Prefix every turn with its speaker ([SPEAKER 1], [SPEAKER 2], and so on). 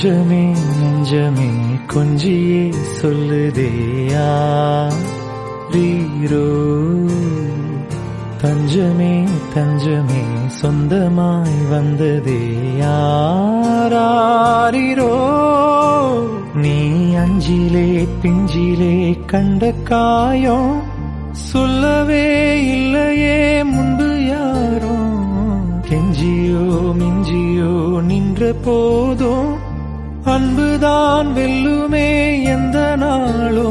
[SPEAKER 1] கொஞ்சமே நெஞ்சமே கொஞ்சியே சொல்லுதேயா ரீரோ தஞ்சமே தஞ்சமே சொந்தமாய் வந்ததே யாரோ நீ அஞ்சிலே பிஞ்சிலே கண்ட காயம் சொல்லவே இல்லையே முன்பு யாரோ கெஞ்சியோ மிஞ்சியோ நின்ற போதும் அன்புதான் வெல்லுமே எந்த நாளோ